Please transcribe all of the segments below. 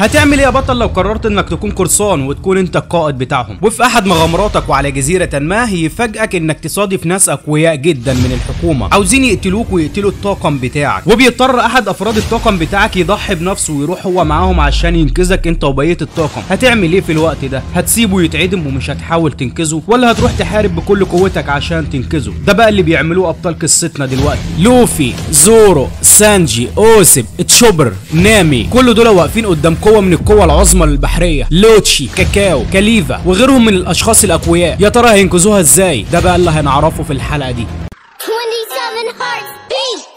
هتعمل ايه يا بطل لو قررت انك تكون قرصان وتكون انت القائد بتاعهم وفي احد مغامراتك وعلى جزيره ما يفاجئك انك تصادف ناس اقوياء جدا من الحكومه عاوزين يقتلوك ويقتلوا الطاقم بتاعك وبيضطر احد افراد الطاقم بتاعك يضحي بنفسه ويروح هو معاهم عشان ينقذك انت وبقيه الطاقم هتعمل ايه في الوقت ده هتسيبه يتعدم ومش هتحاول تنقذه ولا هتروح تحارب بكل قوتك عشان تنقذه ده بقى اللي بيعملوه ابطال قصتنا دلوقتي لوفي زورو سانجي اوسب تشوبر نامي كل دول واقفين قدام قوه من القوى العظمى البحريه لوتشي كاكاو كاليفا وغيرهم من الاشخاص الاقوياء يا ترى هينقذوها ازاي ده بقى اللي هنعرفه في الحلقه دي 27 hearts beat.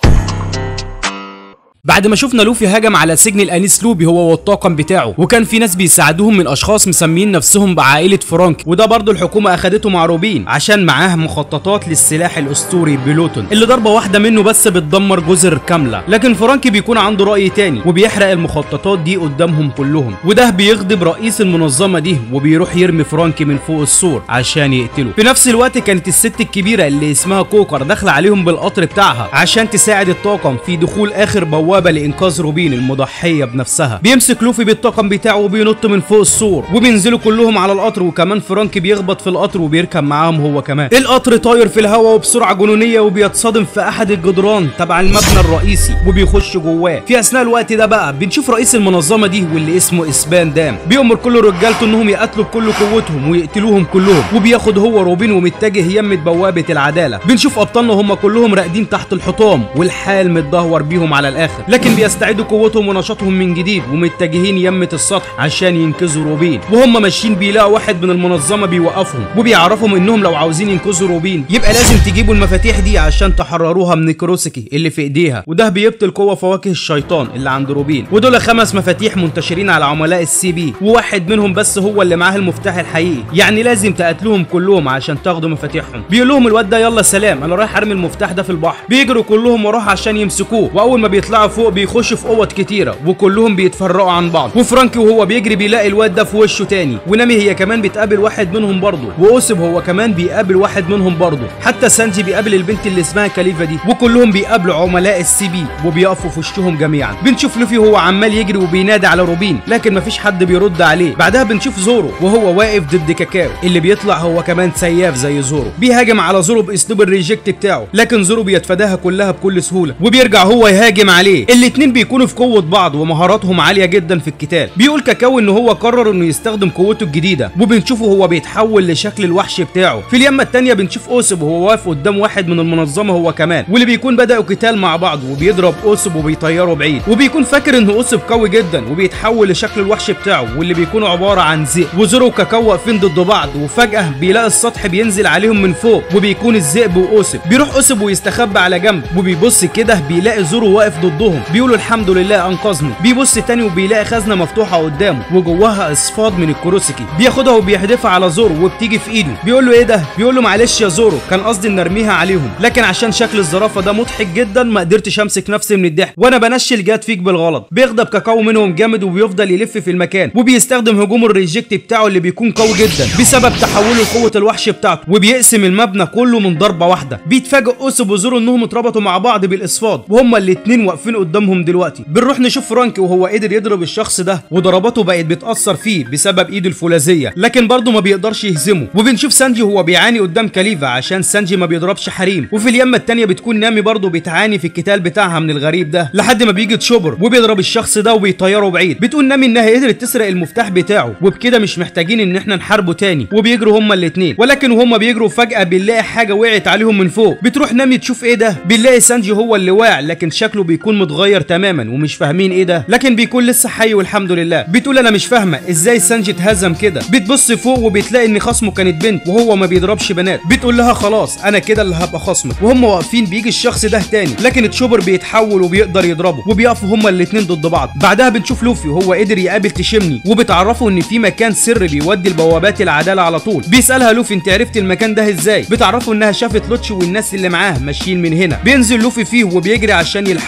بعد ما شفنا لوفي هجم على سجن الانيس لوبي هو والطاقم بتاعه وكان في ناس بيساعدوهم من اشخاص مسميين نفسهم بعائله فرانك وده برضه الحكومه اخدته مع روبين عشان معاه مخططات للسلاح الاسطوري بلوتون اللي ضربه واحده منه بس بتدمر جزر كامله لكن فرانك بيكون عنده راي تاني وبيحرق المخططات دي قدامهم كلهم وده بيغضب رئيس المنظمه دي وبيروح يرمي فرانك من فوق السور عشان يقتله في نفس الوقت كانت الست الكبيره اللي اسمها كوكر داخله عليهم بالقطر بتاعها عشان تساعد الطاقم في دخول اخر بوابه لانقاذ روبين المضحيه بنفسها بيمسك لوفي بالطاقم بتاعه وبينط من فوق السور وبينزلوا كلهم على القطر وكمان فرانك بيخبط في القطر وبيركب معاهم هو كمان القطر طاير في الهواء وبسرعه جنونيه وبيتصادم في احد الجدران تبع المبنى الرئيسي وبيخش جواه في اثناء الوقت ده بقى بنشوف رئيس المنظمه دي واللي اسمه اسبان دام بيأمر كل رجالته انهم يقتلوا بكل قوتهم ويقتلوهم كلهم وبياخد هو روبين ومتجه يمة بوابه العداله بنشوف ابطالنا هم كلهم راقدين تحت الحطام والحال متدهور بيهم على الاخر لكن بيستعيدوا قوتهم ونشاطهم من جديد ومتجهين يمة السطح عشان ينقذوا روبين وهم ماشيين بيلاقوا واحد من المنظمه بيوقفهم وبيعرفهم انهم لو عاوزين ينقذوا روبين يبقى لازم تجيبوا المفاتيح دي عشان تحرروها من كروسكي اللي في ايديها وده بيبطل قوه فواكه الشيطان اللي عند روبين ودول خمس مفاتيح منتشرين على عملاء السي بي وواحد منهم بس هو اللي معاه المفتاح الحقيقي يعني لازم تقتلوهم كلهم عشان تاخدوا مفاتيحهم بيقول لهم الواد ده يلا سلام انا رايح ارمي المفتاح ده في البحر بيجروا كلهم وراه عشان يمسكوه واول ما بيطلعوا فوق بيخشوا في اوض كتيره وكلهم بيتفرقوا عن بعض وفرانكي وهو بيجري بيلاقي الواد ده في وشه تاني ونامي هي كمان بتقابل واحد منهم برضه واوسب هو كمان بيقابل واحد منهم برضه حتى سانجي بيقابل البنت اللي اسمها كاليفا دي وكلهم بيقابلوا عملاء السي بي وبيقفوا في وشهم جميعا بنشوف لوفي هو عمال يجري وبينادي على روبين لكن مفيش حد بيرد عليه بعدها بنشوف زورو وهو واقف ضد كاكاو اللي بيطلع هو كمان سياف زي زورو بيهاجم على زورو باسلوب الريجكت بتاعه لكن زورو بيتفاداها كلها بكل سهوله وبيرجع هو يهاجم عليه الاتنين بيكونوا في قوه بعض ومهاراتهم عاليه جدا في القتال بيقول كاكاو ان هو قرر انه يستخدم قوته الجديده وبنشوفه هو بيتحول لشكل الوحش بتاعه في اليمه التانيه بنشوف اوسب وهو واقف قدام واحد من المنظمه هو كمان واللي بيكون بداوا قتال مع بعض وبيضرب اوسب وبيطيره بعيد وبيكون فاكر ان اوسب قوي جدا وبيتحول لشكل الوحش بتاعه واللي بيكون عباره عن ذئب وزورو وكاكاو واقفين ضد بعض وفجاه بيلاقي السطح بينزل عليهم من فوق وبيكون الذئب واوسب بيروح اوسب ويستخبى على جنب وبيبص كده بيلاقي زورو واقف ضدهم بيقولوا الحمد لله انقذني بيبص تاني وبيلاقي خزنه مفتوحه قدامه وجواها اصفاد من الكروسكي بياخدها وبيحدفها على زورو وبتيجي في ايده بيقول له ايه ده بيقول له معلش يا زورو كان قصدي ان ارميها عليهم لكن عشان شكل الزرافه ده مضحك جدا ما قدرتش امسك نفسي من الضحك وانا بنشل جات فيك بالغلط بيغضب كاكاو منهم جامد وبيفضل يلف في المكان وبيستخدم هجوم الريجكت بتاعه اللي بيكون قوي جدا بسبب تحوله لقوه الوحش بتاعته وبيقسم المبنى كله من ضربه واحده بيتفاجئ اوسب وزورو انهم اتربطوا مع بعض بالاصفاد وهما الاتنين واقفين قدامهم دلوقتي بنروح نشوف فرانك وهو قدر يضرب الشخص ده وضرباته بقت بتاثر فيه بسبب ايده الفولاذيه لكن برضه ما بيقدرش يهزمه وبنشوف سانجي وهو بيعاني قدام كاليفا عشان سانجي ما بيضربش حريم وفي اليمه التانيه بتكون نامي برضه بتعاني في القتال بتاعها من الغريب ده لحد ما بيجي تشوبر وبيضرب الشخص ده وبيطيره بعيد بتقول نامي انها قدرت تسرق المفتاح بتاعه وبكده مش محتاجين ان احنا نحاربه تاني وبيجروا هما الاتنين ولكن وهما بيجروا فجاه بنلاقي حاجه وقعت عليهم من فوق بتروح نامي تشوف ايه ده بنلاقي سانجي هو اللي واقع لكن شكله بيكون متغير تماما ومش فاهمين ايه ده لكن بيكون لسه حي والحمد لله بتقول انا مش فاهمه ازاي سانجي اتهزم كده بتبص فوق وبتلاقي ان خصمه كانت بنت وهو ما بيضربش بنات بتقول لها خلاص انا كده اللي هبقى خصمك وهم واقفين بيجي الشخص ده تاني لكن تشوبر بيتحول وبيقدر يضربه وبيقفوا هما الاتنين ضد بعض بعدها بنشوف لوفي وهو قدر يقابل تشيمني وبتعرفه ان في مكان سر بيودي لبوابات العداله على طول بيسالها لوفي انت عرفت المكان ده ازاي بتعرفه انها شافت لوتشي والناس اللي معاه ماشيين من هنا بينزل لوفي فيه وبيجري عشان يلحقهم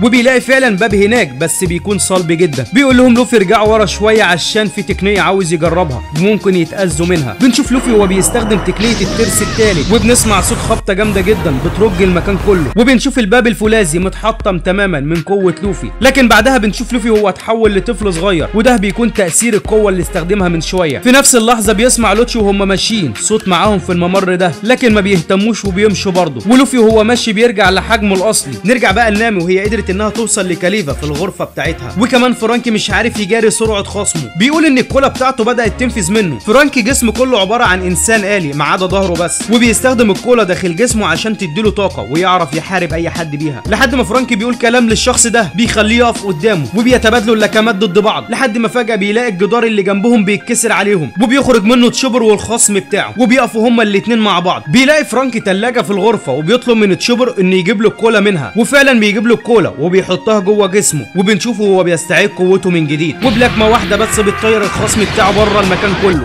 وبيلاقي فعلا باب هناك بس بيكون صلب جدا بيقول لهم لوفي ارجعوا ورا شويه عشان في تقنيه عاوز يجربها ممكن يتاذوا منها بنشوف لوفي وهو بيستخدم تقنيه الترس الثالث وبنسمع صوت خبطه جامده جدا بترج المكان كله وبنشوف الباب الفولاذي متحطم تماما من قوه لوفي لكن بعدها بنشوف لوفي وهو اتحول لطفل صغير وده بيكون تاثير القوه اللي استخدمها من شويه في نفس اللحظه بيسمع لوتشي وهم ماشيين صوت معاهم في الممر ده لكن ما بيهتموش وبيمشوا برضه ولوفي وهو ماشي بيرجع لحجمه الاصلي نرجع بقى لنامي وهي قدرت انها توصل لكاليفا في الغرفه بتاعتها وكمان فرانكي مش عارف يجاري سرعه خصمه بيقول ان الكولا بتاعته بدات تنفذ منه فرانكي جسمه كله عباره عن انسان آلي ما عدا ظهره بس وبيستخدم الكولا داخل جسمه عشان تديله طاقه ويعرف يحارب اي حد بيها لحد ما فرانكي بيقول كلام للشخص ده بيخليه يقف قدامه وبيتبادلوا اللكمات ضد بعض لحد ما فجاه بيلاقي الجدار اللي جنبهم بيتكسر عليهم وبيخرج منه تشوبر والخصم بتاعه وبيقفوا هما الاتنين مع بعض بيلاقي فرانكي تلاجة في الغرفه وبيطلب من تشوبر ان يجيب له الكولا منها وفعلا بيجيب له الكولا وبيحطها جوه جسمه وبنشوفه وهو بيستعيد قوته من جديد وبلكمه واحده بس بتطير الخصم بتاعه بره المكان كله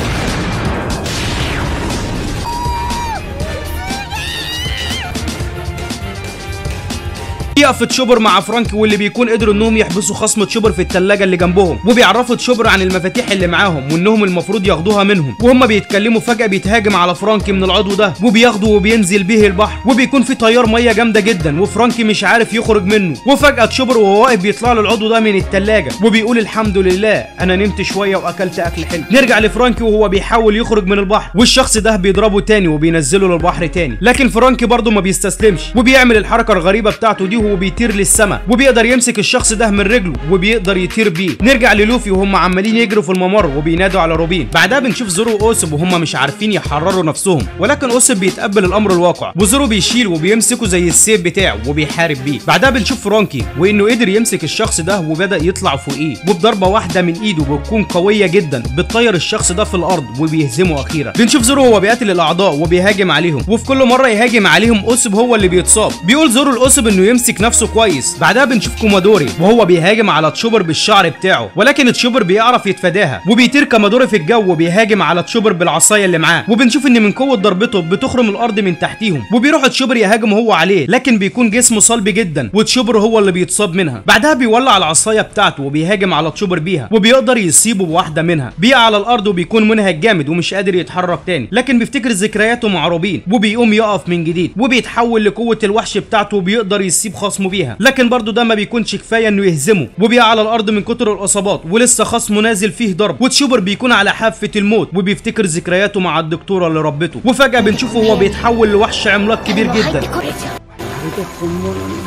بيقف تشوبر مع فرانكي واللي بيكون قدروا انهم يحبسوا خصم تشوبر في التلاجة اللي جنبهم وبيعرفوا تشوبر عن المفاتيح اللي معاهم وانهم المفروض ياخدوها منهم وهم بيتكلموا فجأة بيتهاجم على فرانكي من العضو ده وبياخده وبينزل بيه البحر وبيكون في تيار ميه جامدة جدا وفرانكي مش عارف يخرج منه وفجأة تشوبر وهو واقف بيطلع له العضو ده من التلاجة وبيقول الحمد لله انا نمت شوية واكلت اكل حلو نرجع لفرانكي وهو بيحاول يخرج من البحر والشخص ده بيضربه تاني وبينزله للبحر تاني لكن فرانكي برضه ما بيستسلمش وبيعمل الحركة الغريبة بتاعته دي وهو بيطير للسما وبيقدر يمسك الشخص ده من رجله وبيقدر يطير بيه نرجع للوفي وهم عمالين يجروا في الممر وبينادوا على روبين بعدها بنشوف زورو واوسب وهم مش عارفين يحرروا نفسهم ولكن اوسب بيتقبل الامر الواقع وزورو بيشيل وبيمسكه زي السيف بتاعه وبيحارب بيه بعدها بنشوف فرانكي وانه قدر يمسك الشخص ده وبدا يطلع فوقيه وبضربه واحده من ايده بتكون قويه جدا بتطير الشخص ده في الارض وبيهزمه اخيرا بنشوف زورو وهو بيقتل الاعضاء وبيهاجم عليهم وفي كل مره يهاجم عليهم اوسب هو اللي بيتصاب بيقول زورو الاوسب انه يمسك نفسه كويس بعدها بنشوف كومادوري وهو بيهاجم على تشوبر بالشعر بتاعه ولكن تشوبر بيعرف يتفاداها وبيطير كومادوري في الجو وبيهاجم على تشوبر بالعصايه اللي معاه وبنشوف ان من قوه ضربته بتخرم الارض من تحتيهم وبيروح تشوبر يهاجم هو عليه لكن بيكون جسمه صلب جدا وتشوبر هو اللي بيتصاب منها بعدها بيولع العصايه بتاعته وبيهاجم على تشوبر بيها وبيقدر يصيبه بواحده منها بيقع على الارض وبيكون منهك جامد ومش قادر يتحرك تاني لكن بيفتكر ذكرياته مع روبين وبيقوم يقف من جديد وبيتحول لقوه الوحش بتاعته وبيقدر يسيب خصمه بيها لكن برضه ده ما بيكونش كفايه انه يهزمه وبيقع على الارض من كتر الاصابات ولسه خصمه نازل فيه ضرب وتشوبر بيكون على حافه الموت وبيفتكر ذكرياته مع الدكتوره اللي ربته وفجاه بنشوفه وهو بيتحول لوحش عملاق كبير 入っ جدا てこれちゃうまるで本物に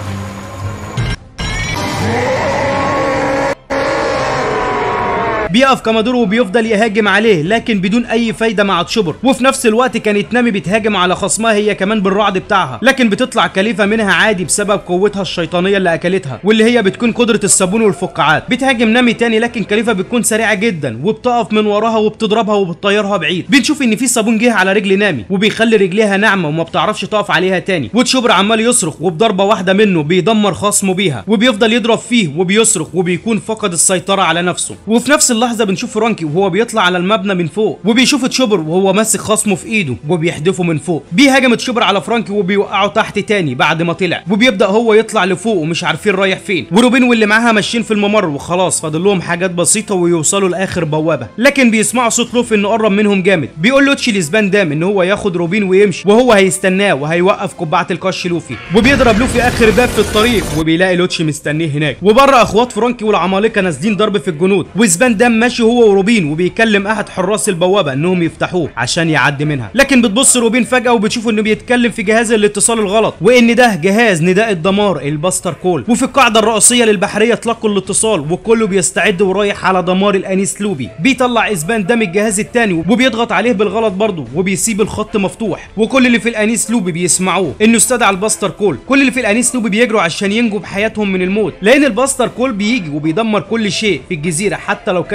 بيقف كامادورو وبيفضل يهاجم عليه لكن بدون اي فايده مع تشوبر وفي نفس الوقت كانت نامي بتهاجم على خصمها هي كمان بالرعد بتاعها لكن بتطلع كليفه منها عادي بسبب قوتها الشيطانيه اللي اكلتها واللي هي بتكون قدره الصابون والفقاعات بتهاجم نامي تاني لكن كليفه بتكون سريعه جدا وبتقف من وراها وبتضربها وبتطيرها بعيد بنشوف ان في صابون جه على رجل نامي وبيخلي رجليها ناعمه وما بتعرفش تقف عليها تاني وتشوبر عمال يصرخ وبضربه واحده منه بيدمر خصمه بيها وبيفضل يضرب فيه وبيصرخ وبيكون فقد السيطره على نفسه وفي نفس اللحظه بنشوف فرانكي وهو بيطلع على المبنى من فوق وبيشوف تشوبر وهو ماسك خصمه في ايده وبيحدفه من فوق بيهاجم تشوبر على فرانكي وبيوقعه تحت تاني بعد ما طلع وبيبدا هو يطلع لفوق ومش عارفين رايح فين وروبين واللي معاها ماشيين في الممر وخلاص فاضل لهم حاجات بسيطه ويوصلوا لاخر بوابه لكن بيسمعوا صوت لوفي انه قرب منهم جامد بيقول له تشي لسبان دام ان هو ياخد روبين ويمشي وهو هيستناه وهيوقف قبعه القش لوفي وبيضرب لوفي اخر باب في الطريق وبيلاقي لوتشي مستنيه هناك وبره اخوات فرانكي والعمالقه نازلين ضرب في الجنود وسبان دام ماشي هو وروبين وبيكلم احد حراس البوابه انهم يفتحوه عشان يعدي منها لكن بتبص روبين فجاه وبتشوف انه بيتكلم في جهاز الاتصال الغلط وان ده جهاز نداء الدمار الباستر كول وفي القاعده الرئيسيه للبحريه تلقوا الاتصال وكله بيستعد ورايح على دمار الانيس لوبي بيطلع اسبان دام الجهاز التاني وبيضغط عليه بالغلط برضه وبيسيب الخط مفتوح وكل اللي في الانيس لوبي بيسمعوه انه استدعى الباستر كول كل اللي في الانيس لوبي بيجروا عشان ينجوا بحياتهم من الموت لان الباستر كول بيجي وبيدمر كل شيء في الجزيره حتى لو كانت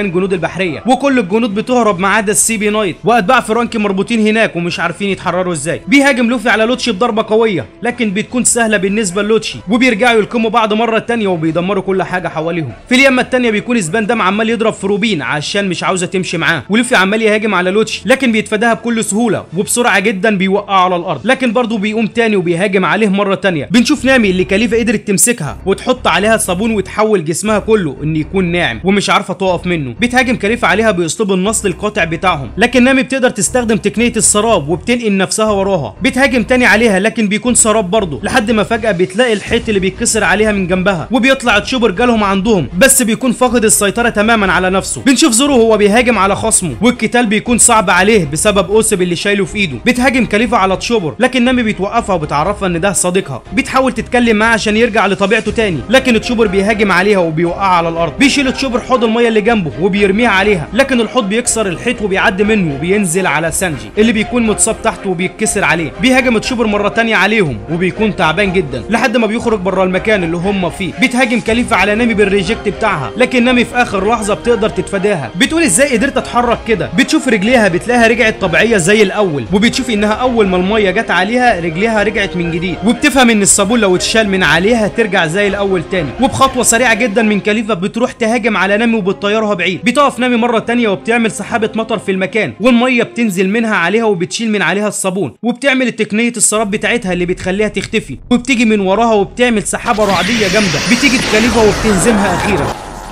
مكان جنود البحريه وكل الجنود بتهرب ما عدا السي بي نايت واتباع فرانكي مربوطين هناك ومش عارفين يتحرروا ازاي بيهاجم لوفي على لوتشي بضربه قويه لكن بتكون سهله بالنسبه لوتشي وبيرجعوا يلكموا بعض مره تانية وبيدمروا كل حاجه حواليهم في اليمه التانية بيكون سبان دام عمال يضرب في روبين عشان مش عاوزه تمشي معاه ولوفي عمال يهاجم على لوتشي لكن بيتفاداها بكل سهوله وبسرعه جدا بيوقعه على الارض لكن برضه بيقوم تاني وبيهاجم عليه مره تانية بنشوف نامي اللي كاليفا قدرت تمسكها وتحط عليها صابون وتحول جسمها كله ان يكون ناعم ومش عارفه تقف منه بتهاجم كاليفا عليها باسلوب النصل القاطع بتاعهم لكن نامي بتقدر تستخدم تقنيه السراب وبتنقل نفسها وراها بتهاجم تاني عليها لكن بيكون سراب برضه لحد ما فجاه بتلاقي الحيط اللي بيتكسر عليها من جنبها وبيطلع تشوبر جالهم عندهم بس بيكون فاقد السيطره تماما على نفسه بنشوف زورو هو بيهاجم على خصمه والقتال بيكون صعب عليه بسبب اوسب اللي شايله في ايده بتهاجم كاليفا على تشوبر لكن نامي بتوقفها وبتعرفها ان ده صديقها بتحاول تتكلم معاه عشان يرجع لطبيعته تاني لكن تشوبر بيهاجم عليها وبيوقعها على الارض بيشيل تشوبر حوض الميه اللي جنبه وبيرميها عليها لكن الحوض بيكسر الحيط وبيعدي منه وبينزل على سانجي اللي بيكون متصاب تحته وبيتكسر عليه بيهاجم تشوبر مره تانية عليهم وبيكون تعبان جدا لحد ما بيخرج بره المكان اللي هم فيه بتهاجم كاليفا على نامي بالريجكت بتاعها لكن نامي في اخر لحظه بتقدر تتفاداها بتقول ازاي قدرت اتحرك كده بتشوف رجليها بتلاقيها رجعت طبيعيه زي الاول وبتشوف انها اول ما الميه جت عليها رجليها رجعت من جديد وبتفهم ان الصابون لو اتشال من عليها ترجع زي الاول تاني وبخطوه سريعه جدا من كاليفا بتروح تهاجم على نامي وبتطيرها بعيد بتقف نامي مره تانية وبتعمل سحابه مطر في المكان والميه بتنزل منها عليها وبتشيل من عليها الصابون وبتعمل تقنيه السراب بتاعتها اللي بتخليها تختفي وبتيجي من وراها وبتعمل سحابه رعديه جامده بتيجي كاليفا وبتهزمها اخيرا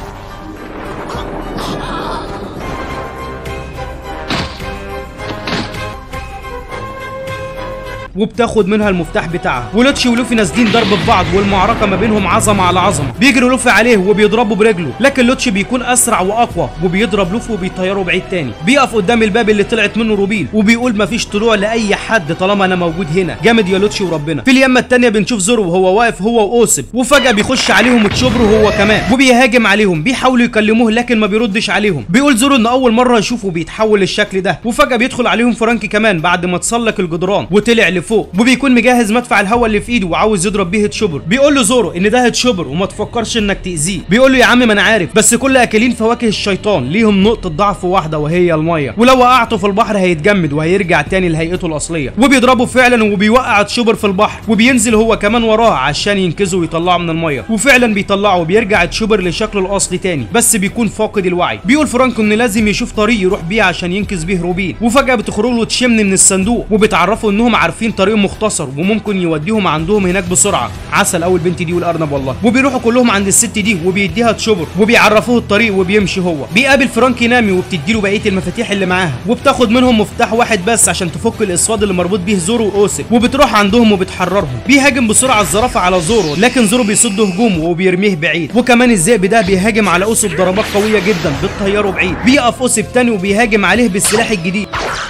وبتاخد منها المفتاح بتاعها ولوتشي ولوفي نازلين ضرب في بعض والمعركه ما بينهم عظمه على عظمه بيجري لوفي عليه وبيضربه برجله لكن لوتشي بيكون اسرع واقوى وبيضرب لوفي وبيطيره بعيد تاني بيقف قدام الباب اللي طلعت منه روبين وبيقول مفيش طلوع لاي حد طالما انا موجود هنا جامد يا لوتشي وربنا في اليمه التانيه بنشوف زورو وهو واقف هو واوسب وفجاه بيخش عليهم تشوبرو هو كمان وبيهاجم عليهم بيحاولوا يكلموه لكن ما بيردش عليهم بيقول زورو ان اول مره يشوفه بيتحول للشكل ده وفجاه بيدخل عليهم فرانكي كمان بعد ما تسلق الجدران وطلع لفوق وبيكون مجهز مدفع الهواء اللي في ايده وعاوز يضرب بيه تشوبر بيقول له زورو ان ده هتشوبر وما تفكرش انك تاذيه بيقول له يا عم ما انا عارف بس كل اكلين فواكه الشيطان ليهم نقطه ضعف واحده وهي الميه ولو وقعته في البحر هيتجمد وهيرجع تاني لهيئته الاصليه وبيضربه فعلا وبيوقع تشوبر في البحر وبينزل هو كمان وراه عشان ينقذه ويطلعه من الميه وفعلا بيطلعه وبيرجع تشوبر لشكله الاصلي تاني بس بيكون فاقد الوعي بيقول فرانكو ان لازم يشوف طريق يروح بيه عشان ينقذ بيه روبين وفجاه بتخرج له تشمن من الصندوق وبتعرفوا انهم عارفين طريق مختصر وممكن يوديهم عندهم هناك بسرعه عسل اول بنت دي والارنب والله وبيروحوا كلهم عند الست دي وبيديها تشوبر وبيعرفوه الطريق وبيمشي هو بيقابل فرانكي نامي وبتديله بقيه المفاتيح اللي معاها وبتاخد منهم مفتاح واحد بس عشان تفك الاصفاد اللي مربوط بيه زورو واوسك وبتروح عندهم وبتحررهم بيهاجم بسرعه الزرافه على زورو لكن زورو بيصد هجومه وبيرميه بعيد وكمان الذئب ده بيهاجم على اوسب ضربات قويه جدا بتطيره بعيد بيقف اوسب تاني وبيهاجم عليه بالسلاح الجديد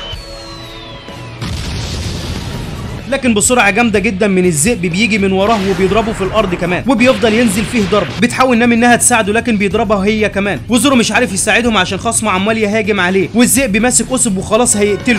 لكن بسرعه جامده جدا من الذئب بيجي من وراه وبيضربه في الارض كمان وبيفضل ينزل فيه ضرب بتحاول نامي انها تساعده لكن بيضربها هي كمان وزورو مش عارف يساعدهم عشان خصمه عمال يهاجم عليه والذئب ماسك اسب وخلاص هيقتله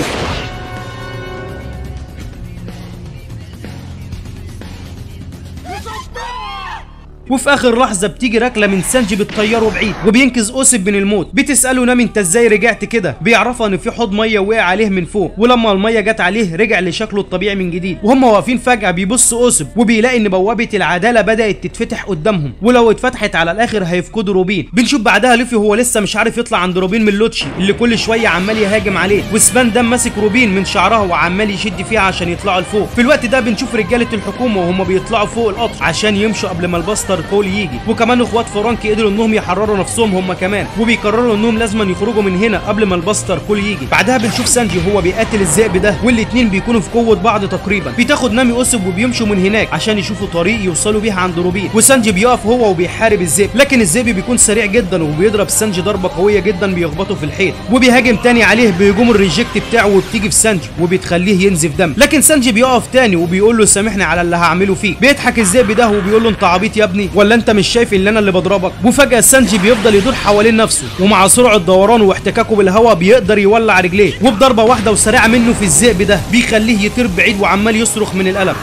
وفي اخر لحظه بتيجي ركله من سانجي بتطيره بعيد وبينقذ اوسب من الموت بتساله نامي انت ازاي رجعت كده بيعرفها ان في حوض ميه وقع عليه من فوق ولما الميه جت عليه رجع لشكله الطبيعي من جديد وهم واقفين فجاه بيبص اوسب وبيلاقي ان بوابه العداله بدات تتفتح قدامهم ولو اتفتحت على الاخر هيفقدوا روبين بنشوف بعدها لوفي هو لسه مش عارف يطلع عند روبين من لوتشي اللي كل شويه عمال يهاجم عليه وسبان دام ماسك روبين من شعرها وعمال يشد فيها عشان يطلعوا لفوق في الوقت ده بنشوف رجاله الحكومه وهم بيطلعوا فوق القطر عشان يمشوا قبل ما الباستر كول يجي وكمان اخوات فرانكي قدروا انهم يحرروا نفسهم هم كمان وبيقرروا انهم لازم يخرجوا من هنا قبل ما الباستر كول يجي بعدها بنشوف سانجي وهو بيقاتل الذئب ده والاتنين بيكونوا في قوه بعض تقريبا بتاخد نامي اوسب وبيمشوا من هناك عشان يشوفوا طريق يوصلوا بيه عند روبين وسانجي بيقف هو وبيحارب الذئب لكن الذئب بيكون سريع جدا وبيضرب سانجي ضربه قويه جدا بيخبطه في الحيط وبيهاجم تاني عليه بهجوم الريجكت بتاعه وبتيجي في سانجي وبتخليه ينزف دم لكن سانجي بيقف تاني وبيقول له سامحني على اللي هعمله فيك بيضحك الذئب ده وبيقول له انت عبيط يا ابني ولا انت مش شايف ان انا اللي بضربك وفجاه سانجي بيفضل يدور حوالين نفسه ومع سرعه دورانه واحتكاكه بالهواء بيقدر يولع رجليه وبضربه واحده وسريعه منه في الذئب ده بيخليه يطير بعيد وعمال يصرخ من الالم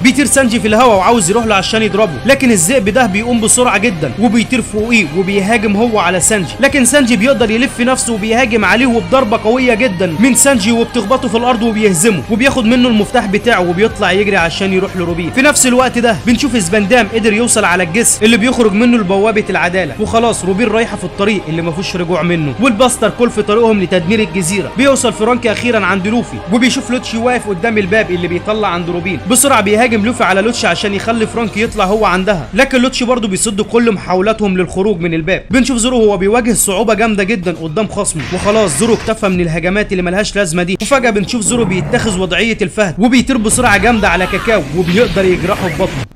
بيطير سانجي في الهواء وعاوز يروح له عشان يضربه لكن الذئب ده بيقوم بسرعه جدا وبيطير فوقيه وبيهاجم هو على سانجي لكن سانجي بيقدر يلف نفسه وبيهاجم عليه وبضربه قويه جدا من سانجي وبتخبطه في الارض وبيهزمه وبياخد منه المفتاح بتاعه وبيطلع يجري عشان يروح لروبين في نفس الوقت ده بنشوف سباندام قدر يوصل على الجسر اللي بيخرج منه لبوابه العداله وخلاص روبين رايحه في الطريق اللي ما فيهوش رجوع منه والباستر كل في طريقهم لتدمير الجزيره بيوصل فرانكي اخيرا عند لوفي وبيشوف لوتشي واقف قدام الباب اللي بيطلع عند روبين بسرعه بيهاجم لوفي على لوتشي عشان يخلي فرانكي يطلع هو عندها لكن لوتشي برضه بيصد كل محاولاتهم للخروج من الباب بنشوف زورو هو بيواجه صعوبه جامده جدا قدام خصمه وخلاص زورو اكتفى من الهجمات اللي ملهاش لازمه دي وفجاه بنشوف زورو بيتخذ وضعيه الفهد وبيطير بسرعه جامده على كاكاو وبيقدر يجرحه في بطنه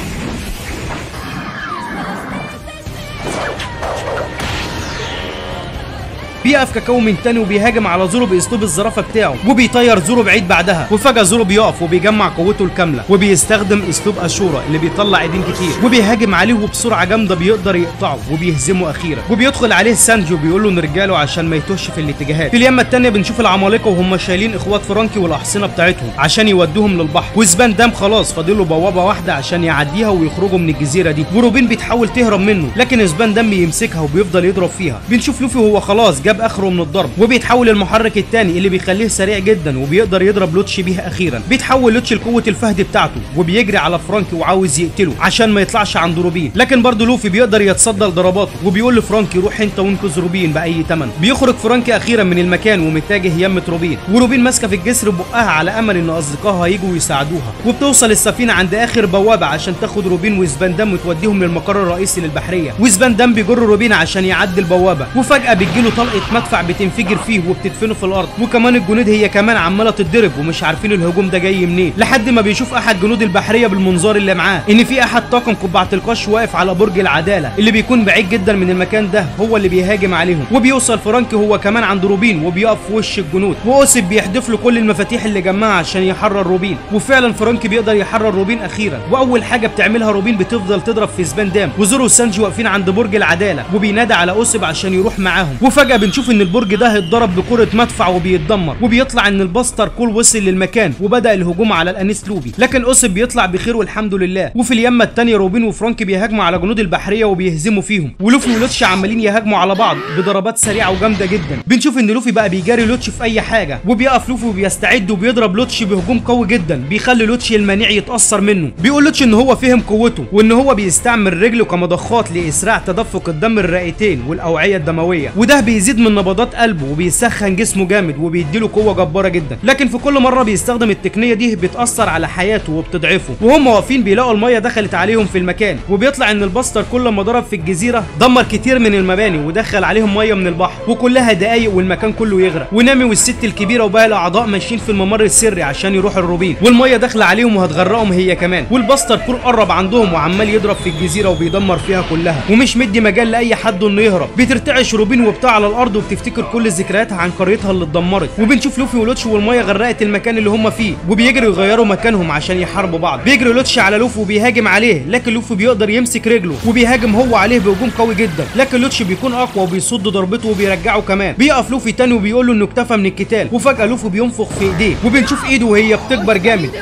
بيقف كاكاو من تاني وبيهاجم على زورو باسلوب الزرافه بتاعه وبيطير زورو بعيد بعدها وفجاه زورو بيقف وبيجمع قوته الكامله وبيستخدم اسلوب اشورا اللي بيطلع ايدين كتير وبيهاجم عليه وبسرعه جامده بيقدر يقطعه وبيهزمه اخيرا وبيدخل عليه سانجي وبيقول له نرجع له عشان ما يتوهش في الاتجاهات في اليمه التانيه بنشوف العمالقه وهم شايلين اخوات فرانكي والاحصنه بتاعتهم عشان يودوهم للبحر وزبان دام خلاص فاضل له بوابه واحده عشان يعديها ويخرجوا من الجزيره دي وروبين بتحاول تهرب منه لكن زبان دام بيمسكها وبيفضل يضرب فيها بنشوف لوفي وهو خلاص جاب اخره من الضرب وبيتحول المحرك الثاني اللي بيخليه سريع جدا وبيقدر يضرب لوتشي بيها اخيرا بيتحول لوتشي لقوه الفهد بتاعته وبيجري على فرانكي وعاوز يقتله عشان ما يطلعش عند روبين لكن برضه لوفي بيقدر يتصدى لضرباته وبيقول لفرانكي روح انت وانقذ روبين باي ثمن بيخرج فرانكي اخيرا من المكان ومتجه يمه روبين وروبين ماسكه في الجسر بقها على امل ان اصدقائها هيجوا يساعدوها وبتوصل السفينه عند اخر بوابه عشان تاخد روبين وزباندام وتوديهم للمقر الرئيسي للبحريه وزباندام بيجر روبين عشان يعدي البوابه وفجاه بتجيله طلقه مدفع بتنفجر فيه وبتدفنه في الارض وكمان الجنود هي كمان عماله تتضرب ومش عارفين الهجوم ده جاي منين لحد ما بيشوف احد جنود البحريه بالمنظار اللي معاه ان في احد طاقم قبعه القش واقف على برج العداله اللي بيكون بعيد جدا من المكان ده هو اللي بيهاجم عليهم وبيوصل فرانكي هو كمان عند روبين وبيقف في وش الجنود واوسب بيحدف له كل المفاتيح اللي جمعها عشان يحرر روبين وفعلا فرانكي بيقدر يحرر روبين اخيرا واول حاجه بتعملها روبين بتفضل تضرب في سبان دام وزورو وسانجي واقفين عند برج العداله وبينادى على اوسب عشان يروح معاهم وفجاه بنشوف ان البرج ده اتضرب بكره مدفع وبيتدمر وبيطلع ان الباستر كول وصل للمكان وبدا الهجوم على الانيس لوبي لكن اوسب بيطلع بخير والحمد لله وفي اليمه الثانيه روبين وفرانكي بيهاجموا على جنود البحريه وبيهزموا فيهم ولوفي ولوتشي عمالين يهاجموا على بعض بضربات سريعه وجامده جدا بنشوف ان لوفي بقى بيجاري لوتشي في اي حاجه وبيقف لوفي وبيستعد وبيضرب لوتشي بهجوم قوي جدا بيخلي لوتشي المنيع يتاثر منه بيقول لوتشي ان هو فهم قوته وان هو بيستعمل رجله كمضخات لاسراع تدفق الدم الرئتين والاوعيه الدمويه وده بيزيد من نبضات قلبه وبيسخن جسمه جامد وبيديله قوه جباره جدا لكن في كل مره بيستخدم التقنيه دي بتاثر على حياته وبتضعفه وهم واقفين بيلاقوا الميه دخلت عليهم في المكان وبيطلع ان الباستر كل ما ضرب في الجزيره دمر كتير من المباني ودخل عليهم ميه من البحر وكلها دقايق والمكان كله يغرق ونامي والست الكبيره وباقي الاعضاء ماشيين في الممر السري عشان يروحوا الروبين والميه داخله عليهم وهتغرقهم هي كمان والباستر كور قرب عندهم وعمال يضرب في الجزيره وبيدمر فيها كلها ومش مدي مجال لاي حد انه يهرب بترتعش روبين وبتاع على الارض وبتفتكر كل ذكرياتها عن قريتها اللي اتدمرت وبنشوف لوفي ولوتش والميه غرقت المكان اللي هم فيه وبيجروا يغيروا مكانهم عشان يحاربوا بعض بيجري لوتش على لوفي وبيهاجم عليه لكن لوفي بيقدر يمسك رجله وبيهاجم هو عليه بهجوم قوي جدا لكن لوتش بيكون اقوى وبيصد ضربته وبيرجعه كمان بيقف لوفي تاني وبيقول له انه اكتفى من القتال وفجاه لوفي بينفخ في ايديه وبنشوف ايده وهي بتكبر جامد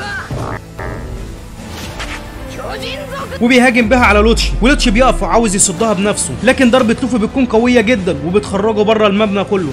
巨人族 وبيهاجم بها على لوتشي ولوتشي بيقف وعاوز يصدها بنفسه لكن ضربة لوفي بتكون قوية جدا وبتخرجه بره المبنى كله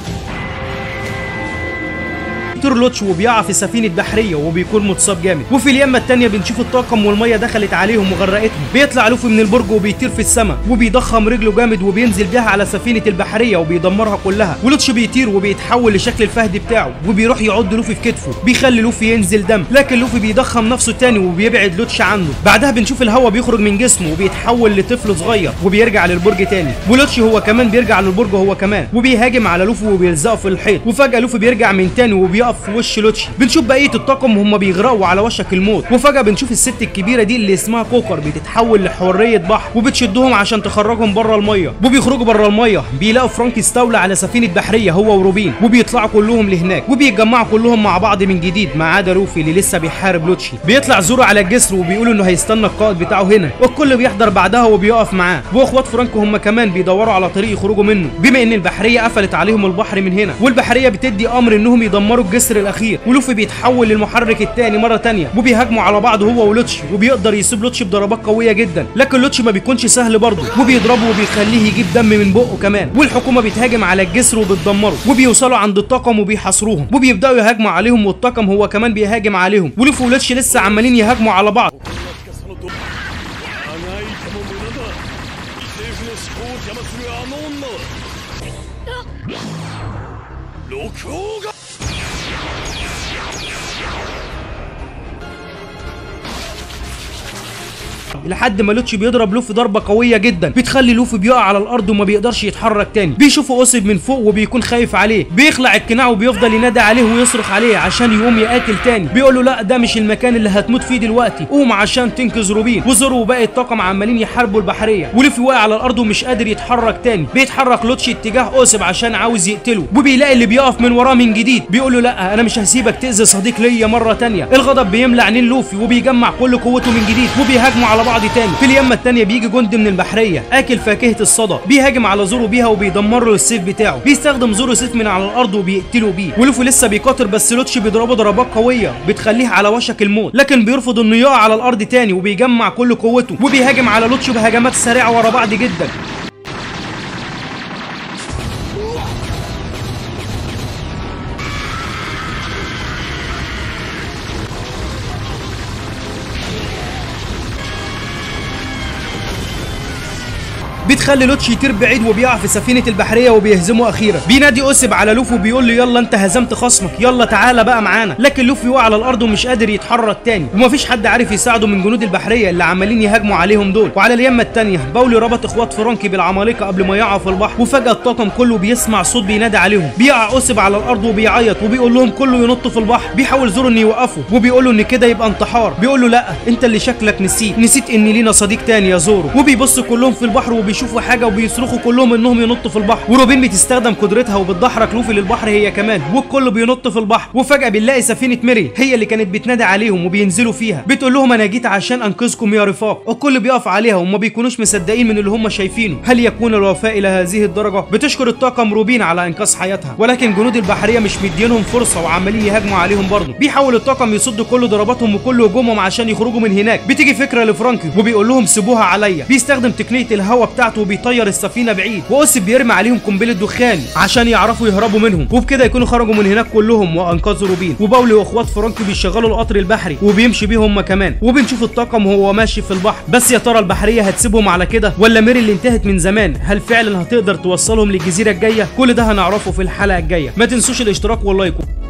بيطير لوتش وبيقع في سفينه بحريه وبيكون متصاب جامد وفي اليمه التانيه بنشوف الطاقم والميه دخلت عليهم وغرقتهم بيطلع لوفي من البرج وبيطير في السماء وبيضخم رجله جامد وبينزل بيها على سفينه البحريه وبيدمرها كلها ولوتش بيطير وبيتحول لشكل الفهد بتاعه وبيروح يعض لوفي في كتفه بيخلي لوفي ينزل دم لكن لوفي بيضخم نفسه تاني وبيبعد لوتش عنه بعدها بنشوف الهواء بيخرج من جسمه وبيتحول لطفل صغير وبيرجع للبرج تاني ولوتش هو كمان بيرجع للبرج هو كمان وبيهاجم على لوفي وبيلزقه في الحيط وفجاه لوفي بيرجع من تاني وبيقف في وش لوتشي بنشوف بقيه الطاقم وهم بيغرقوا على وشك الموت وفجاه بنشوف الست الكبيره دي اللي اسمها كوكر بتتحول لحوريه بحر وبتشدهم عشان تخرجهم بره الميه وبيخرجوا بره الميه بيلاقوا فرانك استولى على سفينه بحريه هو وروبين وبيطلعوا كلهم لهناك وبيتجمعوا كلهم مع بعض من جديد ما عدا لوفي اللي لسه بيحارب لوتشي بيطلع زورو على الجسر وبيقولوا انه هيستنى القائد بتاعه هنا والكل بيحضر بعدها وبيقف معاه واخوات فرانكو هم كمان بيدوروا على طريق يخرجوا منه بما ان البحريه قفلت عليهم البحر من هنا والبحريه بتدي امر انهم يدمروا الجسر الجسر الاخير ولوفي بيتحول للمحرك الثاني مره ثانيه وبيهاجموا على بعض هو ولوتشي وبيقدر يسيب لوتشي بضربات قويه جدا لكن لوتشي ما بيكونش سهل برضه وبيضربه وبيخليه يجيب دم من بقه كمان والحكومه بتهاجم على الجسر وبتدمره وبيوصلوا عند الطاقم وبيحاصروهم وبيبداوا يهاجموا عليهم والطاقم هو كمان بيهاجم عليهم ولوفي ولوتشي لسه عمالين يهاجموا على بعض そのとあがいても無駄だ政府の思考を邪魔するあの女は六王が لحد ما لوتشي بيضرب لوفي ضربه قويه جدا بتخلي لوفي بيقع على الارض وما بيقدرش يتحرك تاني بيشوف اوسب من فوق وبيكون خايف عليه بيخلع القناع وبيفضل ينادي عليه ويصرخ عليه عشان يقوم يقاتل تاني بيقول له لا ده مش المكان اللي هتموت فيه دلوقتي قوم عشان تنقذ روبين وزورو وباقي الطاقم عمالين يحاربوا البحريه ولوفي واقع على الارض ومش قادر يتحرك تاني بيتحرك لوتشي اتجاه اوسب عشان عاوز يقتله وبيلاقي اللي بيقف من وراه من جديد بيقول له لا انا مش هسيبك تاذي صديق ليا مره تانيه الغضب بيملى عينين لوفي وبيجمع كل قوته من جديد وبيهاجموا على بعض تاني في اليمه التانيه بيجي جندي من البحريه اكل فاكهه الصدى بيهاجم على زورو بيها وبيدمر له السيف بتاعه بيستخدم زورو سيف من على الارض وبيقتله بيه ولوفي لسه بيقاتل بس لوتشي بيضربه ضربات قويه بتخليه على وشك الموت لكن بيرفض انه يقع على الارض تاني وبيجمع كل قوته وبيهاجم على لوتشي بهجمات سريعه ورا بعض جدا بتخلي لوتشي يطير بعيد وبيقع في سفينه البحريه وبيهزمه اخيرا بينادي اوسب على لوفي وبيقول له يلا انت هزمت خصمك يلا تعالى بقى معانا لكن لوفي وقع على الارض ومش قادر يتحرك تاني ومفيش حد عارف يساعده من جنود البحريه اللي عمالين يهاجموا عليهم دول وعلى اليمه التانيه باولي ربط اخوات فرانكي بالعمالقه قبل ما يقعوا في البحر وفجاه الطاقم كله بيسمع صوت بينادي عليهم بيقع اوسب على الارض وبيعيط وبيقول لهم كله ينط في البحر بيحاول زورو انه يوقفه وبيقول له ان كده يبقى انتحار بيقول له لا انت اللي شكلك نسيت نسيت ان لينا صديق تاني يا زورو وبيبصوا كلهم في البحر وبيشوفوا حاجه وبيصرخوا كلهم انهم ينطوا في البحر وروبين بتستخدم قدرتها وبتدحرج لوفي للبحر هي كمان والكل بينط في البحر وفجاه بنلاقي سفينه ميري هي اللي كانت بتنادي عليهم وبينزلوا فيها بتقول لهم انا جيت عشان انقذكم يا رفاق الكل بيقف عليها وما بيكونوش مصدقين من اللي هم شايفينه هل يكون الوفاء الى هذه الدرجه بتشكر الطاقم روبين على انقاذ حياتها ولكن جنود البحريه مش مدينهم فرصه وعمالين يهاجموا عليهم برضه بيحاول الطاقم يصد كل ضرباتهم وكل هجومهم عشان يخرجوا من هناك بتيجي فكره لفرانكي وبيقول لهم سيبوها عليا بيستخدم تقنيه الهواء بتاعته وبيطير السفينه بعيد واوسب بيرمي عليهم قنبله دخان عشان يعرفوا يهربوا منهم وبكده يكونوا خرجوا من هناك كلهم وانقذوا روبين وباولي واخوات فرانكي بيشغلوا القطر البحري وبيمشي بيهم هم كمان وبنشوف الطاقم وهو ماشي في البحر بس يا ترى البحريه هتسيبهم على كده ولا ميري اللي انتهت من زمان هل فعلا هتقدر توصلهم للجزيره الجايه كل ده هنعرفه في الحلقه الجايه ما تنسوش الاشتراك واللايك